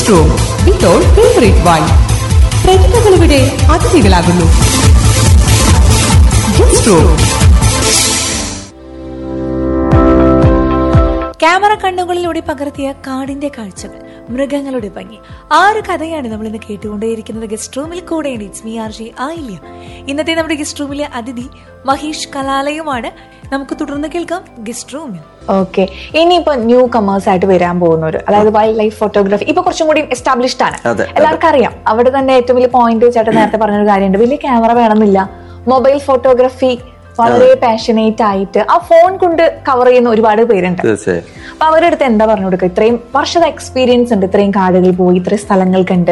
guest room വിത്തോൾ favourite വൈൻ പ്രതിഭകളിവിടെ അതിഥികളാകുന്നു ഗസ്റ്റ് റൂം ക്യാമറ കണ്ണുകളിലൂടെ പകർത്തിയ കാടിന്റെ കാഴ്ചകൾ മൃഗങ്ങളുടെ ഭംഗി ആ ഒരു കഥയാണ് നമ്മൾ ഇന്ന് കേട്ടുകൊണ്ടേയിരിക്കുന്നത് ഗസ്റ്റ് റൂമിൽ കൂടെ ഇറ്റ്സ് മീ ആർ ജി ആയില്ല ഇന്നത്തെ നമ്മുടെ ഗസ്റ്റ് റൂമിലെ അതിഥി മഹേഷ് കലാലയമാണ് നമുക്ക് തുടർന്ന് കേൾക്കാം ഗസ്റ്റ് റൂമിൽ ഓക്കെ ഇനിയിപ്പോ ന്യൂ കമേഴ്സ് ആയിട്ട് വരാൻ പോകുന്നവര് അതായത് വൈൽഡ് ലൈഫ് ഫോട്ടോഗ്രാഫി ഇപ്പൊ കുറച്ചും കൂടി എസ്റ്റാബ്ലിഷ്ഡ് ആണ് അതെ, എല്ലാവർക്കും അറിയാം അവിടെ തന്നെ ഏറ്റവും വലിയ പോയിന്റ് ചേട്ടൻ നേരത്തെ പറഞ്ഞൊരു കാര്യമുണ്ട് വലിയ ക്യാമറ വേണമെന്നില്ല മൊബൈൽ ഫോട്ടോഗ്രാഫി വളരെ പാഷനേറ്റ് ആയിട്ട് ആ ഫോൺ കൊണ്ട് കവർ ചെയ്യുന്ന ഒരുപാട് പേരുണ്ട് തീർച്ചയായും അപ്പൊ അവരുടെ അടുത്ത് എന്താ പറഞ്ഞു കൊടുക്കുക ഇത്രയും വർഷത്തെ എക്സ്പീരിയൻസ് ഉണ്ട് ഇത്രയും കാടുകളിൽ പോയി ഇത്രയും സ്ഥലങ്ങൾ കണ്ട്